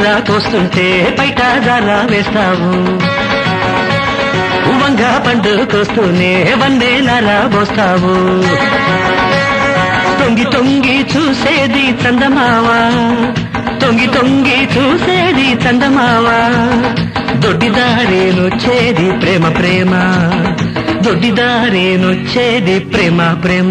కూర కోస్తుంటే బయట జాలా వేస్తావు వంగ పండు కోస్తూనే వన్నేలారా పోస్తావు తొంగి తొంగి చూసేది చందమావా తొంగి తొంగి చూసేది చందమావా దొడ్డిదారేనొచ్చేది ప్రేమ ప్రేమ దొడ్డిదారేనొచ్చేది ప్రేమ ప్రేమ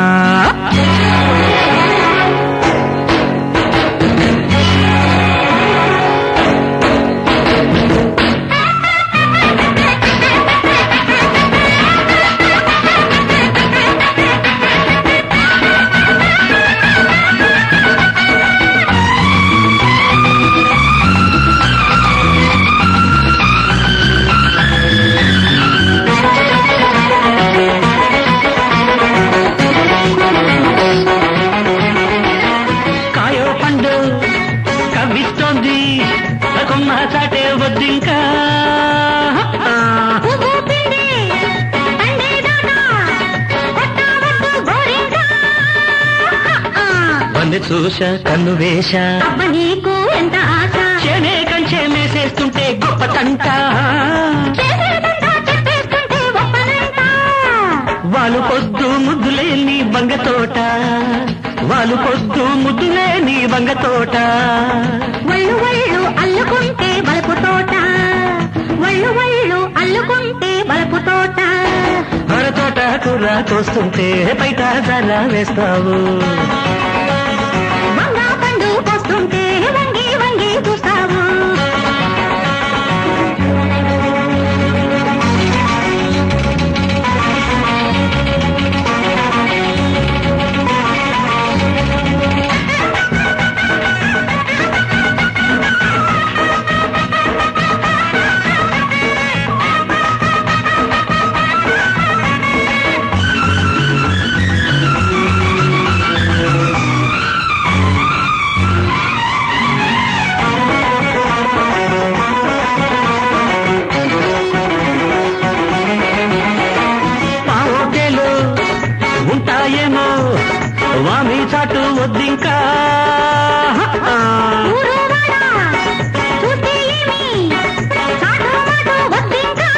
కాయో పండు కవ్విస్తోంది కొమ్మ చాటే వద్దింకా పువ్వు పిండి పండేదాకా కొట్టవద్దు గోరింకా వందె చూశ కన్ను వేశ అబ్బ నీకు ఎంత ఆశ చేనే కంచె మేసేస్తుంటే గొప్ప తంట చేసేదంతా చెప్పేస్తుంటే ఒప్పనంట వాళ్ళు పొద్దు ముద్దులేని వంగ తోట వాళ్ళు పొద్దు ముద్దులేని వంగ తోట వళ్ళు వళ్ళు అల్లుకుంటే బలుపు తోట వళ్ళు వళ్ళు అల్లుకుంటే బలుపు తోట మన తోట కూర కోస్తుంటే బయట జల వేస్తావు వంగ పండు పోస్తుంటే వంగి వంగి చూస్తావు పావుకేలు ఉంటాయేమో వామి చాటు వద్దింకా ఊరువాడా చూస్తే ఏమి చాటు మాటు వద్దింకా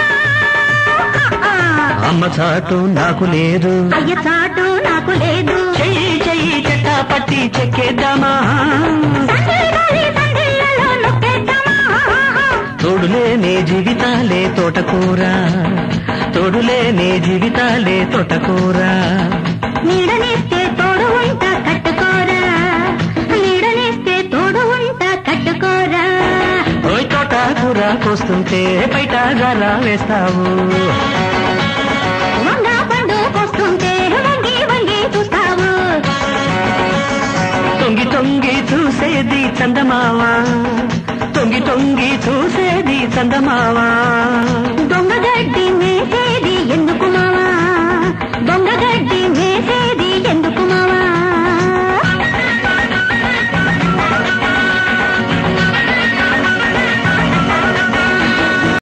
అమ్మ చాటు నాకు లేదు అయ్య చాటు నాకు లేదు చెయ్యి చెయ్యి చెట్ట పట్టి చెక్కేద్దామా సందిగాలి సందిళ్ళలో నొక్కేద్దామా తోడులే నే జీవితాలే తోటకూర తోడులే నే జీవితాలే తోటకూర నీడనేస్తే తోడు ఉంట కట్టుకోరా నీడనేస్తే తోడు ఉంట కట్టుకోరా ఓయ్ తోటకూర కోస్తుంటే బయట గల వేస్తావు వంగ పండు కోస్తుంటే వంగి వంగి చూస్తావు తొంగి తొంగి చూసేది చందమావా తొంగి తొంగి చూసేది చందమావా దొంగ గడ్డి